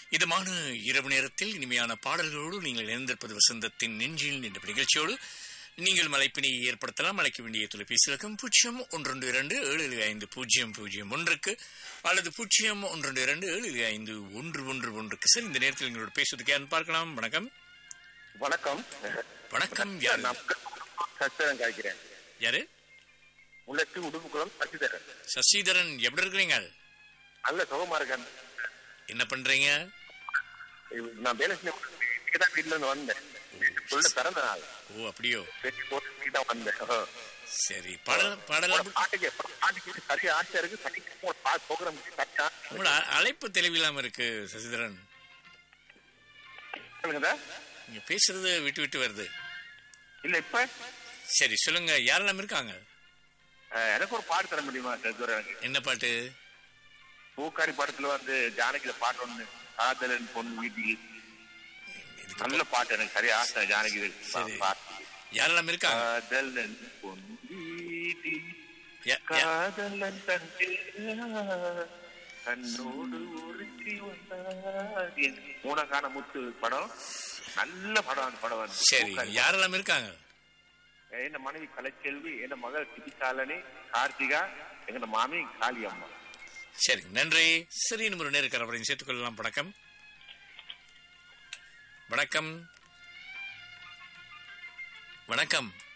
இதமான இரவு நேரத்தில் இனிமையான பாடல்களோடு நீங்கள் இணைந்திருப்பது வசந்தத்தின் நெஞ்சில் என்ற நிகழ்ச்சியோடு நீங்கள் மலைப்பினை ஏற்படுத்தலாம் அழைக்க வேண்டிய தொலைபேசி இலக்கம் பூஜ்ஜியம் ஒன்றொன்று இரண்டு ஏழு ஏழு ஐந்து பூஜ்ஜியம் பூஜ்ஜியம் ஒன்றுக்கு அல்லது பூஜ்ஜியம் ஒன்றொன்று இரண்டு ஏழு ஏழு ஐந்து ஒன்று ஒன்று ஒன்றுக்கு சார் இந்த நேரத்தில் எங்களோட பேசுவதுக்கு யாருன்னு பார்க்கலாம் வணக்கம் வணக்கம் வணக்கம் யாரு நான் சசிதரன் காய்க்கிறேன் யாரு உள்ளத்து உடுப்புக்குளம் சசிதரன் சசிதரன் எப்படி இருக்கிறீங்க நல்ல சுகமா இருக்கேன் என்ன பண்றீங்க நான் வேலை செஞ்ச தான் வீட்டுல இருந்து வந்தேன் சொல்ல பிறந்த நாள் ஓ அப்படியோ சரி போட்டு தான் வந்தேன் ஆ. சரி பாடல் பாடலாம் உங்களோட பாட்டுக்கு பாட்டுக்கு சரியா ஆசை இருக்கு சரியா பாட்டு ப்ரோக்ராம் சரியா உங்களோட அ- அழைப்பு தெளிவில்லாம இருக்கு சசிதரன் சொல்லுங்க நீங்க பேசுறது விட்டு விட்டு வருது இல்ல இப்ப சரி சொல்லுங்க யாரெல்லாம் இருக்காங்க அஹ், எனக்கு ஒரு பாட்டு தர முடியுமா சசிதரன் என்ன பாட்டு பூக்காரி படத்துல வந்து ஜானகில பாட்டு ஒண்ணு காதலன் பொண்ணு வீட்டில் நல்ல பாட்டு எனக்கு சரியா ஆசை ஜானகி சரி. பாட்டு யாரெல்லாம் இருக்காங்க காதலன் பொண்ணு வீட்டில் யா- யா- காதலன் தந்தை கண்ணோடு உருத்தி வந்தார் என் மூணக்கான முத்து படம் நல்ல படம் அந்த படம் வந்து சரி யாரெல்லாம் இருக்காங்க என் மனைவி கலைச்செல்வி என் மகள் திபிசாலனி கார்த்திகா எங்க மாமி காளி அம்மா சரி நன்றி சரி இன்னும் ஒரு நேருக்கு அவரையும் சேர்த்துக் கொள்ளலாம் வணக்கம் வணக்கம் வணக்கம்